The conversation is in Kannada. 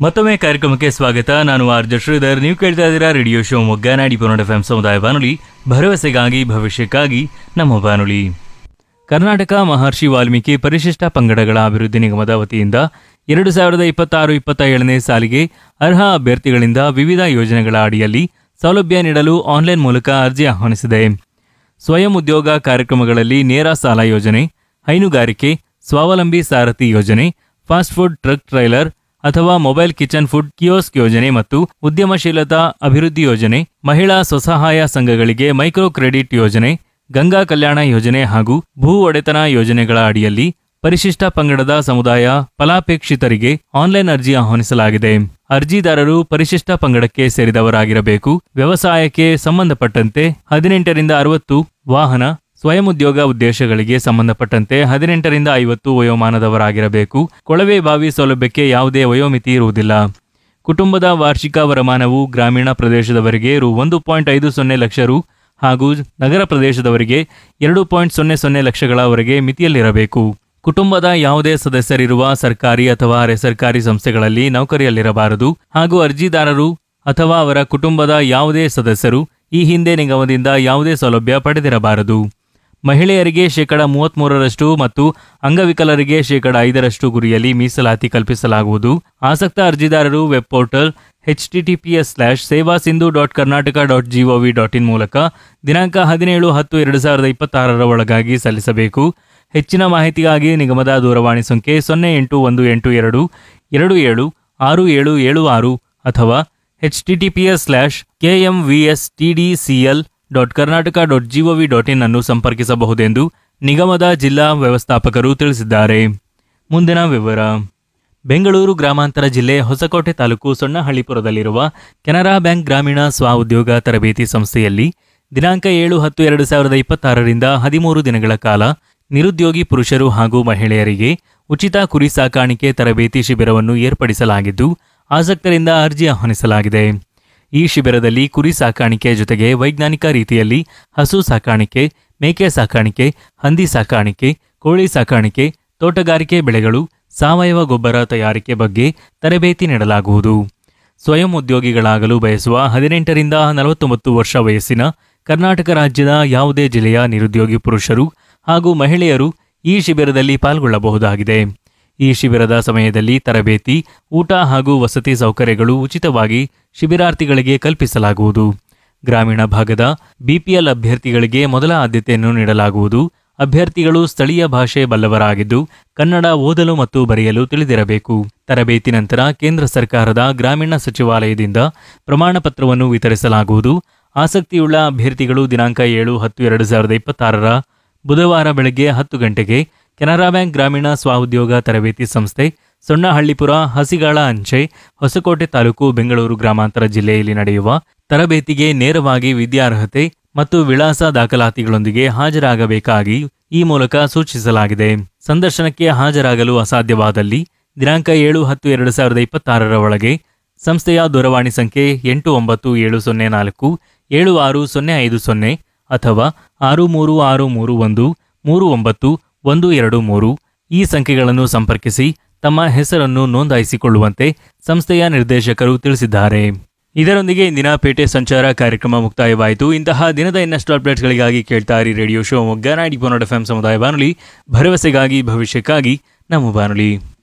ಮತ್ತೊಮ್ಮೆ ಕಾರ್ಯಕ್ರಮಕ್ಕೆ ಸ್ವಾಗತ ನಾನು ಆರ್ ಜೆ ಶ್ರೀಧರ್ ನೀವು ಕೇಳ್ತಾ ಇದ್ದೀರಾ ರೇಡಿಯೋ ಶೋ ಮೊಗ್ಗ ನಾಡಿ ಪೊನ್ನಡ ಎಫ್ ಸಮುದಾಯ ಬಾನುಲಿ ಭರವಸೆಗಾಗಿ ಭವಿಷ್ಯಕ್ಕಾಗಿ ನಮ್ಮ ಬಾನುಲಿ ಕರ್ನಾಟಕ ಮಹರ್ಷಿ ವಾಲ್ಮೀಕಿ ಪರಿಶಿಷ್ಟ ಪಂಗಡಗಳ ಅಭಿವೃದ್ಧಿ ನಿಗಮದ ವತಿಯಿಂದ ಎರಡು ಸಾವಿರದ ಇಪ್ಪತ್ತಾರು ಇಪ್ಪತ್ತ ಏಳನೇ ಸಾಲಿಗೆ ಅರ್ಹ ಅಭ್ಯರ್ಥಿಗಳಿಂದ ವಿವಿಧ ಯೋಜನೆಗಳ ಅಡಿಯಲ್ಲಿ ಸೌಲಭ್ಯ ನೀಡಲು ಆನ್ಲೈನ್ ಮೂಲಕ ಅರ್ಜಿ ಆಹ್ವಾನಿಸಿದೆ ಸ್ವಯಂ ಉದ್ಯೋಗ ಕಾರ್ಯಕ್ರಮಗಳಲ್ಲಿ ನೇರ ಸಾಲ ಯೋಜನೆ ಹೈನುಗಾರಿಕೆ ಸ್ವಾವಲಂಬಿ ಸಾರಥಿ ಯೋಜನೆ ಫಾಸ್ಟ್ ಫುಡ್ ಟ್ರಕ್ ಟ್ರೈಲರ್ ಅಥವಾ ಮೊಬೈಲ್ ಕಿಚನ್ ಫುಡ್ ಕಿಯೋಸ್ಕ್ ಯೋಜನೆ ಮತ್ತು ಉದ್ಯಮಶೀಲತಾ ಅಭಿವೃದ್ಧಿ ಯೋಜನೆ ಮಹಿಳಾ ಸ್ವಸಹಾಯ ಸಂಘಗಳಿಗೆ ಮೈಕ್ರೋ ಕ್ರೆಡಿಟ್ ಯೋಜನೆ ಗಂಗಾ ಕಲ್ಯಾಣ ಯೋಜನೆ ಹಾಗೂ ಭೂ ಒಡೆತನ ಯೋಜನೆಗಳ ಅಡಿಯಲ್ಲಿ ಪರಿಶಿಷ್ಟ ಪಂಗಡದ ಸಮುದಾಯ ಫಲಾಪೇಕ್ಷಿತರಿಗೆ ಆನ್ಲೈನ್ ಅರ್ಜಿ ಆಹ್ವಾನಿಸಲಾಗಿದೆ ಅರ್ಜಿದಾರರು ಪರಿಶಿಷ್ಟ ಪಂಗಡಕ್ಕೆ ಸೇರಿದವರಾಗಿರಬೇಕು ವ್ಯವಸಾಯಕ್ಕೆ ಸಂಬಂಧಪಟ್ಟಂತೆ ಹದಿನೆಂಟರಿಂದ ಅರವತ್ತು ವಾಹನ ಸ್ವಯಂ ಉದ್ಯೋಗ ಉದ್ದೇಶಗಳಿಗೆ ಸಂಬಂಧಪಟ್ಟಂತೆ ಹದಿನೆಂಟರಿಂದ ಐವತ್ತು ವಯೋಮಾನದವರಾಗಿರಬೇಕು ಕೊಳವೆ ಬಾವಿ ಸೌಲಭ್ಯಕ್ಕೆ ಯಾವುದೇ ವಯೋಮಿತಿ ಇರುವುದಿಲ್ಲ ಕುಟುಂಬದ ವಾರ್ಷಿಕ ವರಮಾನವು ಗ್ರಾಮೀಣ ಪ್ರದೇಶದವರಿಗೆ ರು ಒಂದು ಪಾಯಿಂಟ್ ಐದು ಸೊನ್ನೆ ಲಕ್ಷ ರು ಹಾಗೂ ನಗರ ಪ್ರದೇಶದವರಿಗೆ ಎರಡು ಪಾಯಿಂಟ್ ಸೊನ್ನೆ ಸೊನ್ನೆ ಲಕ್ಷಗಳವರೆಗೆ ಮಿತಿಯಲ್ಲಿರಬೇಕು ಕುಟುಂಬದ ಯಾವುದೇ ಸದಸ್ಯರಿರುವ ಸರ್ಕಾರಿ ಅಥವಾ ಅರೆ ಸರ್ಕಾರಿ ಸಂಸ್ಥೆಗಳಲ್ಲಿ ನೌಕರಿಯಲ್ಲಿರಬಾರದು ಹಾಗೂ ಅರ್ಜಿದಾರರು ಅಥವಾ ಅವರ ಕುಟುಂಬದ ಯಾವುದೇ ಸದಸ್ಯರು ಈ ಹಿಂದೆ ನಿಗಮದಿಂದ ಯಾವುದೇ ಸೌಲಭ್ಯ ಪಡೆದಿರಬಾರದು ಮಹಿಳೆಯರಿಗೆ ಶೇಕಡ ಮೂವತ್ಮೂರರಷ್ಟು ಮತ್ತು ಅಂಗವಿಕಲರಿಗೆ ಶೇಕಡ ಐದರಷ್ಟು ಗುರಿಯಲ್ಲಿ ಮೀಸಲಾತಿ ಕಲ್ಪಿಸಲಾಗುವುದು ಆಸಕ್ತ ಅರ್ಜಿದಾರರು web portal H TTPS slash Seva Sindhu dot Karnataka dot GOV dot in ಮೂಲಕ ದಿನಾಂಕ ಹದಿನೇಳು ಹತ್ತು ಎರಡು ಸಾವಿರದ ಇಪ್ಪತ್ತಾರರ ಒಳಗಾಗಿ ಸಲ್ಲಿಸಬೇಕು ಹೆಚ್ಚಿನ ಮಾಹಿತಿಗಾಗಿ ನಿಗಮದ ದೂರವಾಣಿ ಸಂಖ್ಯೆ ಸೊನ್ನೆ ಎಂಟು ಒಂದು ಎಂಟು ಎರಡು ಎರಡು ಏಳು ಆರು ಏಳು ಏಳು ಆರು ಅಥವಾ H TTPS slash KMVS TDCL dot Karnataka dot GOV dot in ಅನ್ನು ಸಂಪರ್ಕಿಸಬಹುದೆಂದು ನಿಗಮದ ಜಿಲ್ಲಾ ವ್ಯವಸ್ಥಾಪಕರು ತಿಳಿಸಿದ್ದಾರೆ ಮುಂದಿನ ವಿವರ ಬೆಂಗಳೂರು ಗ್ರಾಮಾಂತರ ಜಿಲ್ಲೆ ಹೊಸಕೋಟೆ ತಾಲೂಕು ಸೊಣ್ಣಹಳ್ಳಿಪುರದಲ್ಲಿರುವ ಕೆನರಾ ಬ್ಯಾಂಕ್ ಗ್ರಾಮೀಣ ಸ್ವ ಉದ್ಯೋಗ ತರಬೇತಿ ಸಂಸ್ಥೆಯಲ್ಲಿ ದಿನಾಂಕ ಏಳು ಹತ್ತು ಎರಡು ಸಾವಿರದ ಇಪ್ಪತ್ತಾರರಿಂದ ಹದಿಮೂರು ದಿನಗಳ ಕಾಲ ನಿರುದ್ಯೋಗಿ ಪುರುಷರು ಹಾಗೂ ಮಹಿಳೆಯರಿಗೆ ಉಚಿತ ಕುರಿ ಸಾಕಾಣಿಕೆ ತರಬೇತಿ ಶಿಬಿರವನ್ನು ಏರ್ಪಡಿಸಲಾಗಿದ್ದು ಆಸಕ್ತರಿಂದ ಅರ್ಜಿ ಆಹ್ವಾನಿಸಲಾಗಿದೆ ಈ ಶಿಬಿರದಲ್ಲಿ ಕುರಿ ಸಾಕಾಣಿಕೆ ಜೊತೆಗೆ ವೈಜ್ಞಾನಿಕ ರೀತಿಯಲ್ಲಿ ಹಸು ಸಾಕಾಣಿಕೆ ಮೇಕೆ ಸಾಕಾಣಿಕೆ ಹಂದಿ ಸಾಕಾಣಿಕೆ ಕೋಳಿ ಸಾಕಾಣಿಕೆ ತೋಟಗಾರಿಕೆ ಬೆಳೆಗಳು ಸಾವಯವ ಗೊಬ್ಬರ ತಯಾರಿಕೆ ಬಗ್ಗೆ ತರಬೇತಿ ನೀಡಲಾಗುವುದು ಸ್ವಯಂ ಉದ್ಯೋಗಿಗಳಾಗಲು ಬಯಸುವ ಹದಿನೆಂಟರಿಂದ ನಲವತ್ತೊಂಬತ್ತು ವರ್ಷ ವಯಸ್ಸಿನ ಕರ್ನಾಟಕ ರಾಜ್ಯದ ಯಾವುದೇ ಜಿಲ್ಲೆಯ ನಿರುದ್ಯೋಗಿ ಪುರುಷರು ಹಾಗೂ ಮಹಿಳೆಯರು ಈ ಶಿಬಿರದಲ್ಲಿ ಪಾಲ್ಗೊಳ್ಳಬಹುದಾಗಿದೆ ಈ ಶಿಬಿರದ ಸಮಯದಲ್ಲಿ ತರಬೇತಿ ಊಟ ಹಾಗೂ ವಸತಿ ಸೌಕರ್ಯಗಳು ಉಚಿತವಾಗಿ ಶಿಬಿರಾರ್ಥಿಗಳಿಗೆ ಕಲ್ಪಿಸಲಾಗುವುದು ಗ್ರಾಮೀಣ ಭಾಗದ ಬಿಪಿಎಲ್ ಅಭ್ಯರ್ಥಿಗಳಿಗೆ ಮೊದಲ ಆದ್ಯತೆಯನ್ನು ನೀಡಲಾಗುವುದು ಅಭ್ಯರ್ಥಿಗಳು ಸ್ಥಳೀಯ ಭಾಷೆ ಬಲ್ಲವರಾಗಿದ್ದು ಕನ್ನಡ ಓದಲು ಮತ್ತು ಬರೆಯಲು ತಿಳಿದಿರಬೇಕು ತರಬೇತಿ ನಂತರ ಕೇಂದ್ರ ಸರ್ಕಾರದ ಗ್ರಾಮೀಣ ಸಚಿವಾಲಯದಿಂದ ಪ್ರಮಾಣ ಪತ್ರವನ್ನು ವಿತರಿಸಲಾಗುವುದು ಆಸಕ್ತಿಯುಳ್ಳ ಅಭ್ಯರ್ಥಿಗಳು ದಿನಾಂಕ ಏಳು ಹತ್ತು ಎರಡು ಸಾವಿರದ ಇಪ್ಪತ್ತಾರರ ಬುಧವಾರ ಬೆಳಗ್ಗೆ ಹತ್ತು ಗಂಟೆಗೆ ಕೆನರಾ ಬ್ಯಾಂಕ್ ಗ್ರಾಮೀಣ ಸ್ವಉದ್ಯೋಗ ತರಬೇತಿ ಸಂಸ್ಥೆ ಸೊಣ್ಣಹಳ್ಳಿಪುರ ಹಸಿಗಾಳ ಅಂಚೆ ಹೊಸಕೋಟೆ ತಾಲೂಕು ಬೆಂಗಳೂರು ಗ್ರಾಮಾಂತರ ಜಿಲ್ಲೆಯಲ್ಲಿ ನಡೆಯುವ ತರಬೇತಿಗೆ ನೇರವಾಗಿ ವಿದ್ಯಾರ್ಹತೆ ಮತ್ತು ವಿಳಾಸ ದಾಖಲಾತಿಗಳೊಂದಿಗೆ ಹಾಜರಾಗಬೇಕಾಗಿ ಈ ಮೂಲಕ ಸೂಚಿಸಲಾಗಿದೆ ಸಂದರ್ಶನಕ್ಕೆ ಹಾಜರಾಗಲು ಅಸಾಧ್ಯವಾದಲ್ಲಿ ದಿನಾಂಕ ಏಳು ಹತ್ತು ಎರಡು ಸಾವಿರದ ಇಪ್ಪತ್ತಾರರ ಒಳಗೆ ಸಂಸ್ಥೆಯ ದೂರವಾಣಿ ಸಂಖ್ಯೆ ಎಂಟು ಒಂಬತ್ತು ಏಳು ಸೊನ್ನೆ ನಾಲ್ಕು ಏಳು ಆರು ಸೊನ್ನೆ ಐದು ಸೊನ್ನೆ ಅಥವಾ ಆರು ಮೂರು ಆರು ಮೂರು ಒಂದು ಮೂರು ಒಂಬತ್ತು ಒಂದು ಎರಡು ಮೂರು ಈ ಸಂಖ್ಯೆಗಳನ್ನು ಸಂಪರ್ಕಿಸಿ ತಮ್ಮ ಹೆಸರನ್ನು ನೋಂದಾಯಿಸಿಕೊಳ್ಳುವಂತೆ ಸಂಸ್ಥೆಯ ನಿರ್ದೇಶಕರು ತಿಳಿಸಿದ್ದಾರೆ ಇದರೊಂದಿಗೆ ಇಂದಿನ ಪೇಟೆ ಸಂಚಾರ ಕಾರ್ಯಕ್ರಮ ಮುಕ್ತಾಯವಾಯಿತು ಇಂತಹ ದಿನದ ಇನ್ನಷ್ಟು ಅಪ್ಡೇಟ್ಸ್ಗಳಿಗಾಗಿ ಕೇಳ್ತಾ ಇರಿ ರೇಡಿಯೋ ಶೋ ಮೊಗ್ಗ ನಾಡಿ ಎಫ್ ಸಮುದಾಯ ಬಾನುಲಿ ಭರವಸೆಗಾಗಿ ಭವಿಷ್ಯಕ್ಕಾಗಿ ನಮ್ಮ ಬಾನುಲಿ